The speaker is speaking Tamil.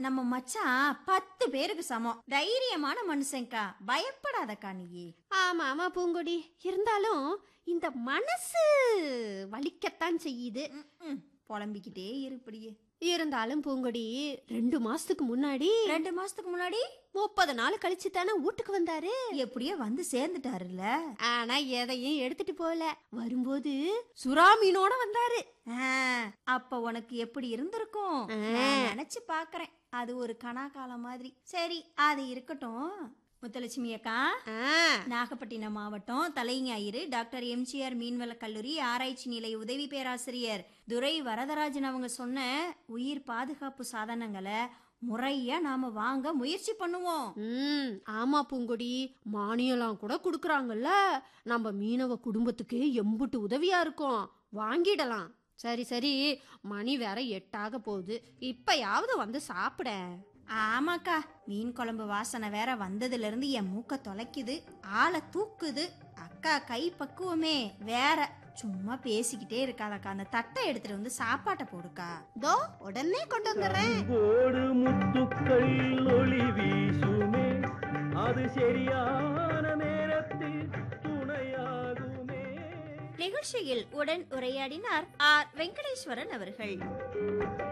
நம்ம மச்சான் பத்து பேருக்கு சமம் தைரியமான மனுஷன்க்கா பயப்படாதக்கா நீ ஆமா ஆமா பூங்கொடி இருந்தாலும் இந்த மனசு வலிக்கத்தான் செய்யுது ம்ம். புலம்பிக்கிட்டே இருப்படியே இருந்தாலும் பூங்கொடி ரெண்டு மாசத்துக்கு முன்னாடி ரெண்டு மாசத்துக்கு முன்னாடி முப்பது நாள் கழிச்சு தானே வீட்டுக்கு வந்தாரு எப்படியோ வந்து சேர்ந்துட்டாருல்ல ஆனா எதையும் எடுத்துட்டு போகல வரும்போது சுறாமீனோட வந்தாரு ஆ, அப்ப உனக்கு எப்படி இருந்திருக்கும் நான் நினைச்சு பாக்குறேன் அது ஒரு கனாக்காலம் மாதிரி சரி அது இருக்கட்டும் முத்தலட்சுமி அக்கா ஆ, நாகப்பட்டினம் மாவட்டம் தலைஞாயிறு டாக்டர் எம்ஜிஆர் மீன்வள கல்லூரி ஆராய்ச்சி நிலைய உதவி பேராசிரியர் துரை வரதராஜன் அவங்க சொன்ன உயிர் பாதுகாப்பு சாதனங்களை முறையா நாம வாங்க முயற்சி பண்ணுவோம் ம் ஆமா பூங்கொடி மானியம்லாம் கூட குடுக்கறாங்கல்ல நம்ம மீனவ குடும்பத்துக்கு எம்புட்டு உதவியா இருக்கும் வாங்கிடலாம் சரி சரி மணி வேற எட்டாக போகுது இப்பயாவது வந்து சாப்பிட ஆமாக்கா மீன் குழம்பு வாசனை வேற வந்ததுல இருந்து என் மூக்க தொலைக்குது ஆளை தூக்குது அக்கா கை பக்குவமே வேற சும்மா பேசிக்கிட்டே இருக்காதக்கா அந்த தட்டை எடுத்துட்டு வந்து சாப்பாட்டை போடுக்கா தோ உடனே கொண்டு வந்துடுறேன் அன்போடு முத்துக்கள் ஒளி வீசுமே அது சரியான நேரத்தில் துணையாகுமே நிகழ்ச்சியில் உடன் உரையாடினார் ஆர் வெங்கடேஸ்வரன் அவர்கள்